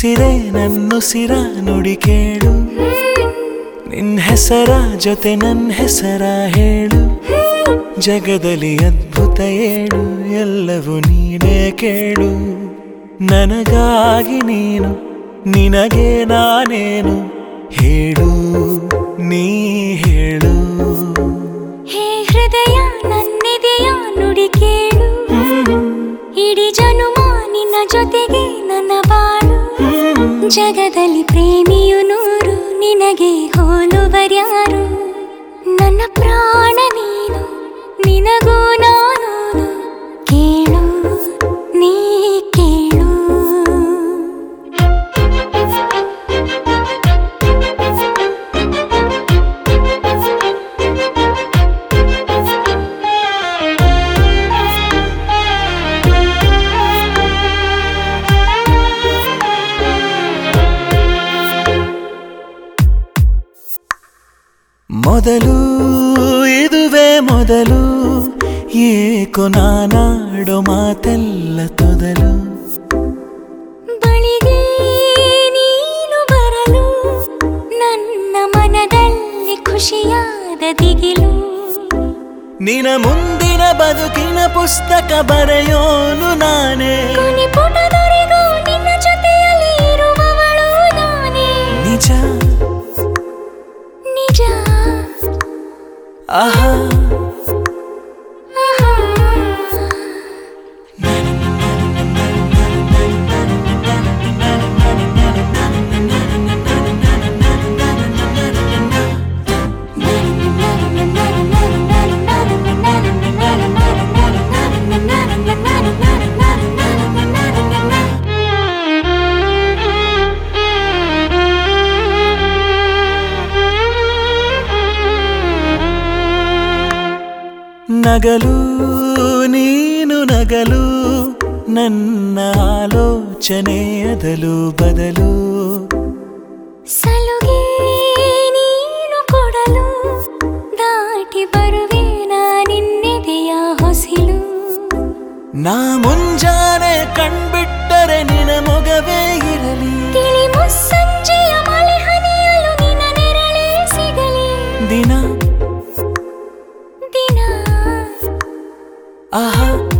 ಉಸಿರೇ ನನ್ನುಸಿರ ನುಡಿ ಕೇಳು ನಿನ್ ಹೆಸರ ಜೊತೆ ನನ್ನ ಹೆಸರ ಹೇಳು ಜಗದಲ್ಲಿ ಅದ್ಭುತ ಏಳು ಎಲ್ಲವೂ ನೀನೇ ಕೇಳು ನನಗಾಗಿ ನೀನು ನಿನಗೆ ನಾನೇನು ಹೇಳು ನೀ ಹೇಳು ಹೇ ಹೃದಯ ನನ್ನೆದೆಯ ನುಡಿ ಕೇಳು ಇಡೀ ಜನುಮ ನಿನ್ನ ಜೊತೆಗೆ ನನ್ನ ಬಾಳು ಜಗದಲ್ಲಿ ಪ್ರೇಮಿಯು ನೂರು ನಿನಗೆ ಹೋಲುವರ್ಯಾರು ನನ್ನ ಪ್ರಾಣ ನೀನು ನಿನಗೂ ನಾನು ಕೇಳು ನೀ ಕೇಳು ಮೊದಲು ಇದುವೇ ಮೊದಲು ಏಕೋ ನಾನಾಡೋ ಮಾತೆಲ್ಲ ತೊದಲು ಬಳಿಗೆ ನೀನು ಬರಲು ನನ್ನ ಮನದಲ್ಲಿ ಖುಷಿಯಾದ ದಿಗಿಲು ನಿನ ಮುಂದಿನ ಬದುಕಿನ ಪುಸ್ತಕ ಬರೆಯೋನು ನಾನೇ ಕೊನೆ ಪುಟದವರೆಗೂ ನಿನ್ನ ಜೊತೆಯಲ್ಲಿ ಇರುವವಳು ನಾನೇ ನಿಜ ನಿಜ ಆಹಾ ಆಹಾ. ನಗಲು ನೀನು ನಗಲು ನನ್ನ ಆಲೋಚನೆ ಅದಲು ಬದಲು ಸಲುಗೆ ನೀನು ಕೊಡಲು ದಾಟಿ ಬರುವೆ ನಿನ್ನೆದೆಯ ಹೊಸಿಲು ನಾ ಮುಂಜಾನೆ ಕಣ್ಬಿಟ್ಟರೆ ನಿನ ಮೊಗವೇ ಇರಲಿ ತಿಳಿ ಮುಸ್ಸಂಜೆಯ ಮಳೆ ಹನಿಯಲು ನಿನ್ನ ನೆರಳೇ ಸಿಗಲಿ ದಿನ ದಿನ ಆಹಾ